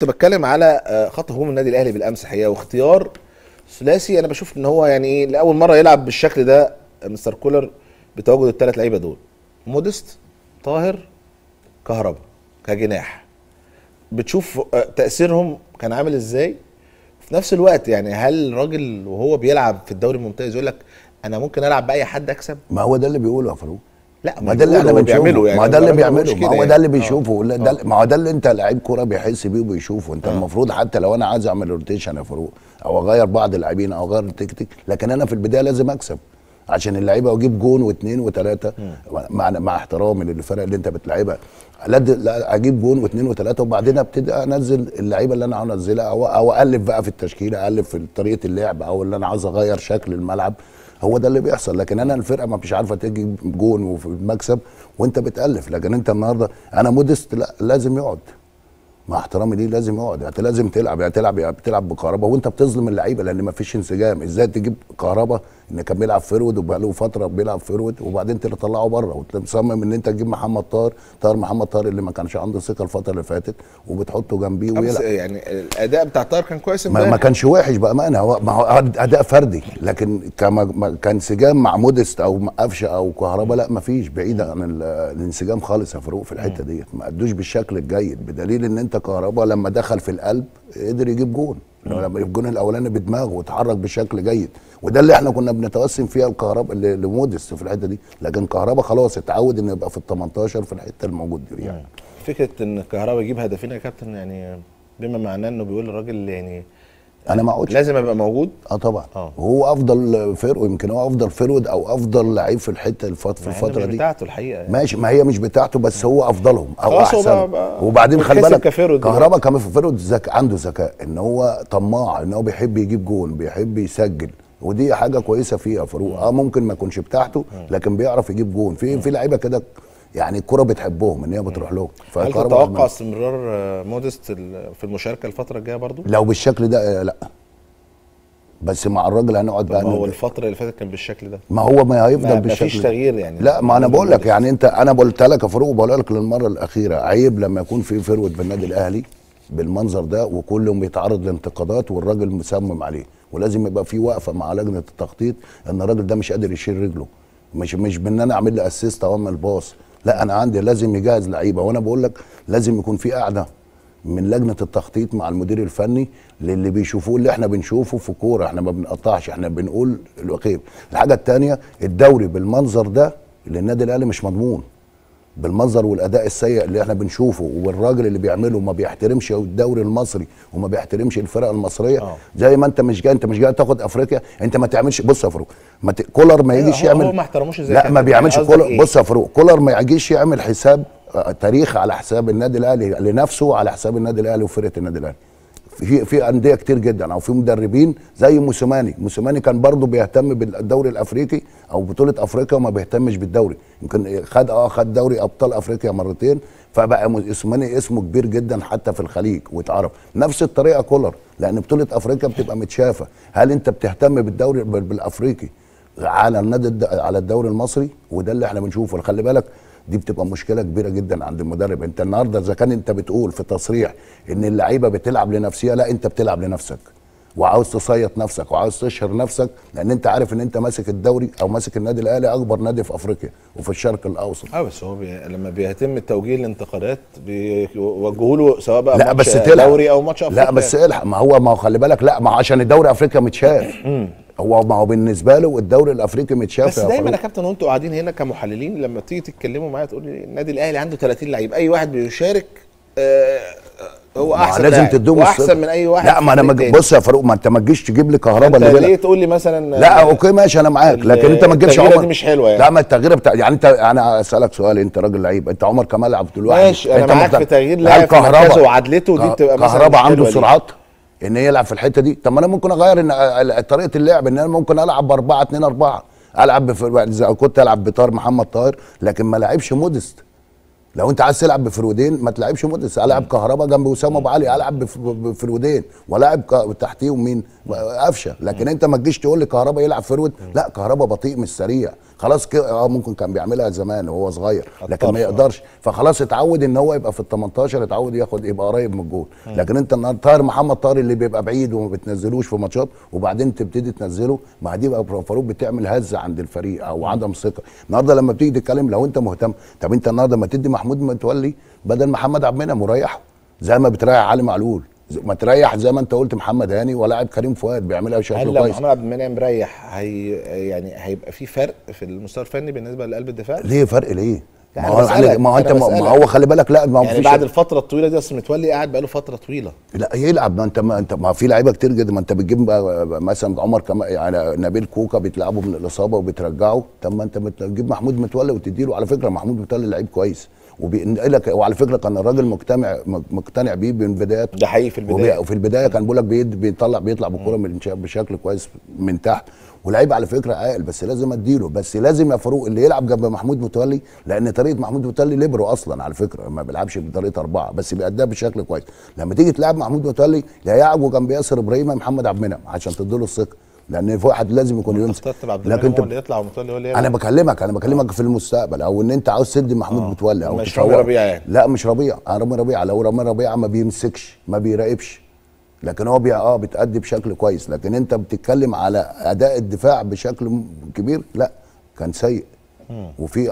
كنت بتكلم على آه، خط هجوم النادي الاهلي بالامس حقيقه واختيار ثلاثي انا بشوف ان هو يعني ايه لاول مره يلعب بالشكل ده آه، مستر كولر بتواجد الثلاث لعيبه دول مودست طاهر كهربا كجناح بتشوف آه، تاثيرهم كان عامل ازاي في نفس الوقت يعني هل الراجل وهو بيلعب في الدوري الممتاز يقول لك انا ممكن العب باي حد اكسب ما هو ده اللي بيقوله يا فاروق لا ما ده اللي احنا بيقولوا بنشوفه وبيعملوا يعني ما ده اللي الراجل مش بيعمله ما كده هو يعني. ده اللي آه. بيشوفه لا ده ما هو ده اللي انت لعيب كوره بيحس بيه وبيشوفه انت المفروض حتى لو انا عايز اعمل روتيشن يا فاروق او اغير بعض اللاعبين او اغير التكتيك لكن انا في البدايه لازم اكسب عشان اللعيبه واجيب جون واثنين وثلاثه مع مع احترامي للفرق اللي انت بتلعبها لا د- لا اجيب جون واثنين وثلاثه وبعدين ابتدي انزل اللعيبه اللي انا عاوز انزلها او او الف بقى في التشكيله الف في طريقه اللعب او اللي انا عاوز اغير شكل الملعب هو ده اللي بيحصل لكن انا الفرقه ما مش عارفه تجيب جون وفي المكسب وانت بتالف لكن انت النهارده انا مودست لا لازم يقعد مع احترامي ليه لازم يقعد يعني لازم تلعب يعني تلعب يعني بتلعب بكهرباء وانت بتظلم اللعيبه لان ما فيش انسجام ازاي تجيب كهرباء ان كان بيلعب فيرود وبقى له فتره بيلعب فيرود وبعدين تطلعه بره وتصمم ان انت تجيب محمد طاهر طاهر محمد طاهر اللي ما كانش عنده ثقه الفتره اللي فاتت وبتحطه جنبيه آه، بس ويلعب يعني الاداء بتاع طاهر كان كويس ما, ما امبارح كانش وحش بامانه هو ما هو اداء فردي لكن كما ما كان انسجام مع مودست او مع قفشه او كهرباء لا ما فيش بعيد عن ال- الانسجام خالص يا فاروق في الحته ديت ما ادوش بالشكل الجيد بدليل ان انت كهرباء لما دخل في القلب قدر يجيب جون لما الجون الاولاني بدماغه واتحرك بشكل جيد وده اللي احنا كنا بنتوسم فيها الكهرباء ل- لمودست في الحته دي لكن كهرباء خلاص اتعود انه يبقى في ال 18 في الحته الموجود دي يعني فكره ان الكهرباء يجيب هدفين يا كابتن يعني بما معناه انه بيقول الراجل يعني انا ما اقعدش لازم ابقى موجود اه طبعا آه. وهو افضل فرق يمكن هو افضل فرود او افضل لعيب في الحته الفت- في مع إن الفتره مش دي بتاعته الحقيقه يعني. ماشي ما هي مش بتاعته بس هو افضلهم او خلاص هو احسن بقى- بقى وبعدين خلي بيتحسب بالك كفرود دلوقتي. كهربا كمان في فرود ذك عنده ذكاء ان هو طماع ان هو بيحب يجيب جون بيحب يسجل ودي حاجه كويسه فيه يا فاروق اه ممكن ما يكونش بتاعته لكن بيعرف يجيب جون في في لعيبه كده يعني الكره بتحبهم ان هي بتروح لهم هل فكهربا تتوقع منهم. استمرار آه، مودست ال- في المشاركه الفتره الجايه برضو؟ لو بالشكل ده آه، لا بس مع الراجل هنقعد طب بقى ما هو ن- الفتره اللي فاتت كان بالشكل ده ما هو ما هيفضل ما- ما بالشكل فيش ده. تغيير يعني لا ما انا بالنسبة بقول لك لمودست. يعني انت انا قلت لك يا فاروق بقول لك للمره الاخيره عيب لما يكون في فرود بالنادي الاهلي بالمنظر ده وكل يوم بيتعرض لانتقادات والراجل مصمم عليه ولازم يبقى في وقفه مع لجنه التخطيط ان الراجل ده مش قادر يشيل رجله مش مش بان انا اعمل لي اسيست او اعمل باص لا انا عندي لازم يجهز لعيبه وانا بقول لك لازم يكون في قاعده من لجنه التخطيط مع المدير الفني للي بيشوفوه اللي احنا بنشوفه في كوره احنا ما بنقطعش احنا بنقول الوقيب الحاجه الثانيه الدوري بالمنظر ده اللي النادي الاهلي مش مضمون بالمنظر والاداء السيء اللي احنا بنشوفه والراجل اللي بيعمله ما بيحترمش الدوري المصري وما بيحترمش الفرق المصريه آه. زي ما انت مش جاي انت مش جاي تاخد افريقيا انت ما تعملش بص يا فاروق ما ت... كولر ما أيوة، يجيش هو- يعمل هو ما احترموش ازاي لا كان- ما بيعملش قصدك كولر إيه؟ بص يا فاروق كولر ما يجيش يعمل حساب آه، تاريخ على حساب النادي الاهلي لنفسه على حساب النادي الاهلي وفرقه النادي الاهلي في في انديه كتير جدا او في مدربين زي موسيماني موسيماني كان برضه بيهتم بالدوري الافريقي او بطوله افريقيا وما بيهتمش بالدوري يمكن خد اه خد دوري ابطال افريقيا مرتين فبقى موسيماني اسمه كبير جدا حتى في الخليج واتعرف نفس الطريقه كولر لان بطوله افريقيا بتبقى متشافه هل انت بتهتم بالدوري بال- بالافريقي على النادي الد- على الدوري المصري وده اللي احنا بنشوفه خلي بالك دي بتبقى مشكله كبيره جدا عند المدرب انت النهارده اذا كان انت بتقول في تصريح ان اللعيبه بتلعب لنفسها لا انت بتلعب لنفسك وعاوز تصيط نفسك وعاوز تشهر نفسك لان انت عارف ان انت ماسك الدوري او ماسك النادي الاهلي اكبر نادي في افريقيا وفي الشرق الاوسط اه بس هو بي... لما بيتم توجيه الانتقادات بيوجهوا له سواء بقى لا ماتش بس تلعب دوري او ماتش افريقيا لا بس الحق ما هو ما هو خلي بالك لا ما هو عشان الدوري افريقيا متشاف هو ما هو بالنسبه له الدوري الافريقي متشاف بس يا دايما يا فاروق. كابتن وانتوا قاعدين هنا كمحللين لما تيجي تتكلموا معايا تقول لي النادي الاهلي عنده 30 لعيب اي واحد بيشارك آه هو ما هو احسن لازم لاعب تدوم واحسن الثقة. من اي واحد لا ما انا في مج... الفريق التاني. بص يا فاروق ما انت ما تجيش تجيب لي كهربا انت اللي ليه بيلعب تقول لي مثلا لا اوكي ماشي انا معاك ال- لكن انت ما تجيبش التغييرة عمر دي مش حلوة يعني. لا ما التغيير بتاع يعني انت انا اسالك سؤال انت راجل لعيب انت عمر كمال عبد الواحد ماشي، أنا انت معاك مقتنع- في تغيير هل لاعب في كهربا- مركزه وعدلته دي ك- بتبقى مثلا كهربا مش عنده حلوة دي. سرعات ان يلعب في الحته دي طب ما انا ممكن اغير ان ال- طريقه اللعب ان انا ممكن العب ب 4 2 4 العب بف... اذا كنت العب بطار محمد طاهر لكن ما لعبش مودست لو انت عايز تلعب بفرودين ما تلعبش مودست العب كهربا جنب وسام ابو علي العب بف- بفرودين ولاعب ك- تحتيهم مين قفشه لكن انت ما تجيش تقول لي كهربا يلعب فرود لا كهربا بطيء مش سريع خلاص كده اه ممكن كان بيعملها زمان وهو صغير لكن الطرف، ما آه. يقدرش فخلاص اتعود ان هو يبقى في ال 18 اتعود ياخد يبقى قريب من الجول لكن انت النهارده طاهر محمد طاهر اللي بيبقى بعيد وما بتنزلوش في ماتشات وبعدين تبتدي تنزله ما دي بقى فاروق بتعمل هزه عند الفريق او عدم ثقه النهارده لما بتيجي تتكلم لو انت مهتم طب انت النهارده ما تدي محمود متولي بدل محمد عبد المنعم مريحه زي ما بتريح علي معلول زي- ما تريح زي ما انت قلت محمد هاني ولاعب كريم فؤاد بيعملها هل بشكل لو كويس محمد عبد المنعم مريح هي يعني هيبقى في فرق في المستوى الفني بالنسبه لقلب الدفاع؟ ليه فرق ليه؟ لا، ما أنا هو بسألك، يعني ما هو أنا انت ما بسألك. ما هو خلي بالك لا ما هو يعني فيش- بعد الفتره الطويله دي اصل متولي قاعد بقاله فتره طويله لا يلعب ما انت ما انت ما في لعيبه كتير جدا ما انت بتجيب بقى- بقى مثلا عمر كما يعني نبيل كوكا بتلعبه من الاصابه وبترجعه طب ما انت بتجيب محمود متولي وتديله على فكره محمود متولي لعيب كويس وبينقلك وعلى فكره كان الراجل مقتنع مقتنع بيه من بدايته ده حقيقي في البدايه وفي البدايه كان بيقول لك بيد- بيطلع بيطلع بالكوره من شا- بشكل كويس من تحت ولعيب على فكره عاقل بس لازم اديله بس لازم يا فاروق اللي يلعب جنب محمود متولي لان طريقه محمود متولي ليبرو اصلا على فكره ما بيلعبش بطريقه اربعه بس بيأديها بشكل كويس لما تيجي تلعب محمود متولي لا يعجو جنب ياسر ابراهيم يا محمد عبد المنعم عشان تديله الثقه لان في واحد لازم يكون يمسك اخترت عبد لكن المنعم انت هو اللي يطلع ومتولي هو اللي انا يلعب بكلمك انا بكلمك في المستقبل او ان انت عاوز تدي محمود آه. متولي او مش تفوق. رامي ربيعة يعني. لا مش ربيع انا رامي ربيعه لو رامي ربيعه ما بيمسكش ما بيراقبش لكن هو بي اه بتأدي بشكل كويس لكن انت بتتكلم على اداء الدفاع بشكل م- كبير لا كان سيء وفي